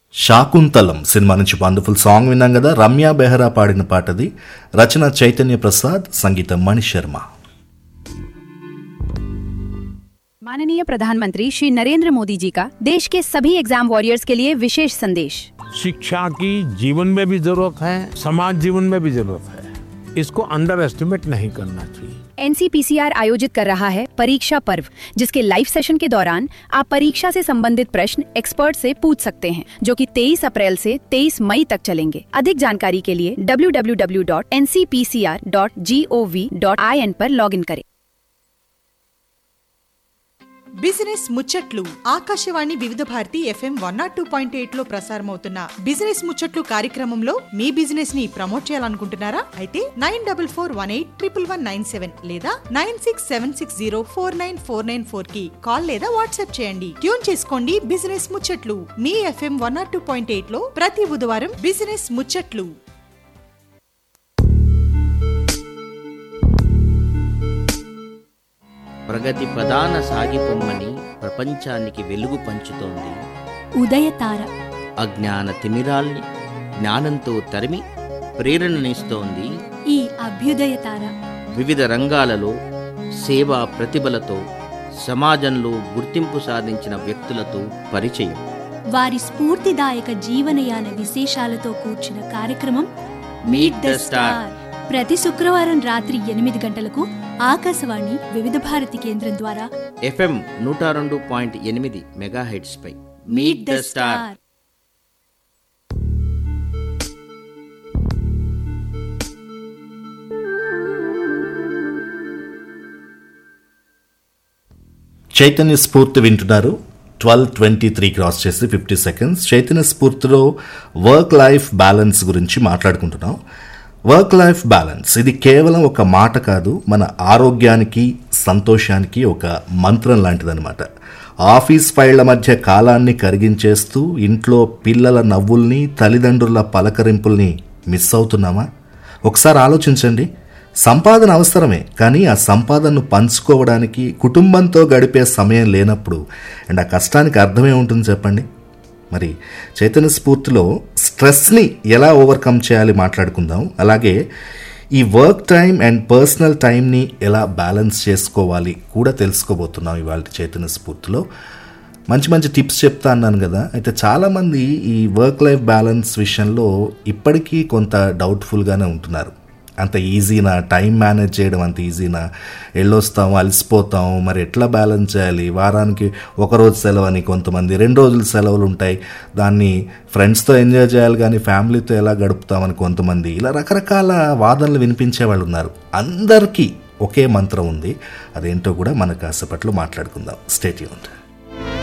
Shaakuntalam cinema నుంచి wonderful song విన్నాం కదా రమ్య బెహ్రా పాడిన పాటది రచన చైతన్య ప్రసాద్ సంగీతం మణి శర్మ माननीय प्रधानमंत्री श्री नरेंद्र मोदी जी का देश के सभी एग्जाम वॉरियर्स के लिए विशेष संदेश शिक्षा की जीवन में भी जरूरत है समाज जीवन में भी जरूरत है इसको अंडर एस्टिमेट नहीं करना चाहिए एनसीपीसीआर आयोजित कर रहा है परीक्षा पर्व जिसके लाइव सेशन के दौरान आप परीक्षा से संबंधित प्रश्न एक्सपर्ट से पूछ सकते हैं जो कि 23 अप्रैल से 23 मई तक चलेंगे अधिक जानकारी के लिए www.ncpcr.gov.in पर लॉगिन करें బిజినెస్ ముచ్చట్లు Akashvani Vividh Bharati FM one nought two point eight లో ప్రసారమవుతున్న బిజినెస్ ముచ్చట్లు కార్యక్రమంలో మీ బిజినెస్ ని ప్రమోట్ చేయాలనుకుంటున్నారా అయితే nine double four one eight triple one nine seven లేదా nine six seven six zero four nine four nine four కి కాల్ లేదా వాట్సాప్ చేయండి ట్యూన్ చేసుకోండి బిజినెస్ ముచ్చట్లు మీ FM one nought two point eight లో ప్రతి బుధవారం బిజినెస్ ముచ్చట్లు ప్రగతి ప్రధాన సాగిపొమ్మని ప్రపంచానికి వెలుగు పంచుతోంది ఉదయతార అజ్ఞాన తిమిరాల్ని జ్ఞానంతో తరిమి ప్రేరణనిస్తోంది ఈ అభ్యుదయతార వివిధ రంగాలలో సేవా ప్రతిభలతో సమాజంలో గుర్తింపు సాధించిన వ్యక్తులతో పరిచయం వారి స్ఫూర్తిదాయక జీవనయాన విశేషాలతో కూర్చిన కార్యక్రమం మీట్ ద స్టార్ ప్రతి శుక్రవారం రాత్రి ఎనిమిది గంటలకు ఆకాశవాణి వివిధ భారతి కేంద్రం ద్వారా ఎఫ్ఎం నూట రెండు పాయింట్ ఎనిమిది మెగాహెడ్స్ పై meet the star Chaitanya Spoorthi వింటున్నారు ట్వెల్వ్ ట్వంటీ త్రీ క్రాస్ చేసి ఫిఫ్టీ సెకండ్స్ చైతన్య స్ఫూర్తిలో వర్క్ లైఫ్ బ్యాలెన్స్ గురించి మాట్లాడుకుంటున్నాం వర్క్ లైఫ్ బ్యాలెన్స్ ఇది కేవలం ఒక మాట కాదు మన ఆరోగ్యానికి సంతోషానికి ఒక మంత్రం లాంటిదన్నమాట ఆఫీస్ ఫైళ్ల మధ్య కాలాన్ని కరిగించేస్తూ ఇంట్లో పిల్లల నవ్వుల్ని తల్లిదండ్రుల పలకరింపుల్ని మిస్ అవుతున్నామా ఒకసారి ఆలోచించండి సంపాదన అవసరమే కానీ ఆ సంపాదనను పంచుకోవడానికి కుటుంబంతో గడిపే సమయం లేనప్పుడు అండ్ ఆ కష్టానికి అర్థమే ఉంటుంది చెప్పండి మరి చైతన్య స్ఫూర్తిలో స్ట్రెస్ని ఎలా ఓవర్కమ్ చేయాలి మాట్లాడుకుందాం అలాగే ఈ వర్క్ టైం అండ్ పర్సనల్ టైంని ఎలా బ్యాలెన్స్ చేసుకోవాలి కూడా తెలుసుకోబోతున్నాం ఇవాళ చైతన్య స్ఫూర్తిలో మంచి మంచి టిప్స్ చెప్తా అన్నాను కదా అయితే చాలామంది ఈ వర్క్ లైఫ్ బ్యాలెన్స్ విషయంలో ఇప్పటికీ కొంత డౌట్ఫుల్గానే ఉంటున్నారు అంత ఈజీనా టైం మేనేజ్ చేయడం అంత ఈజీనా వెళ్ళొస్తాం అలసిపోతాం మరి ఎట్లా బ్యాలెన్స్ చేయాలి వారానికి ఒకరోజు సెలవు అని కొంతమంది రెండు రోజులు సెలవులు ఉంటాయి దాన్ని ఫ్రెండ్స్తో ఎంజాయ్ చేయాలి కానీ ఫ్యామిలీతో ఎలా గడుపుతామని కొంతమంది ఇలా రకరకాల వాదనలు వినిపించే వాళ్ళు ఉన్నారు అందరికీ ఒకే మంత్రం ఉంది అదేంటో కూడా మనకు కాసేపట్లో మాట్లాడుకుందాం స్టేట్ యూన్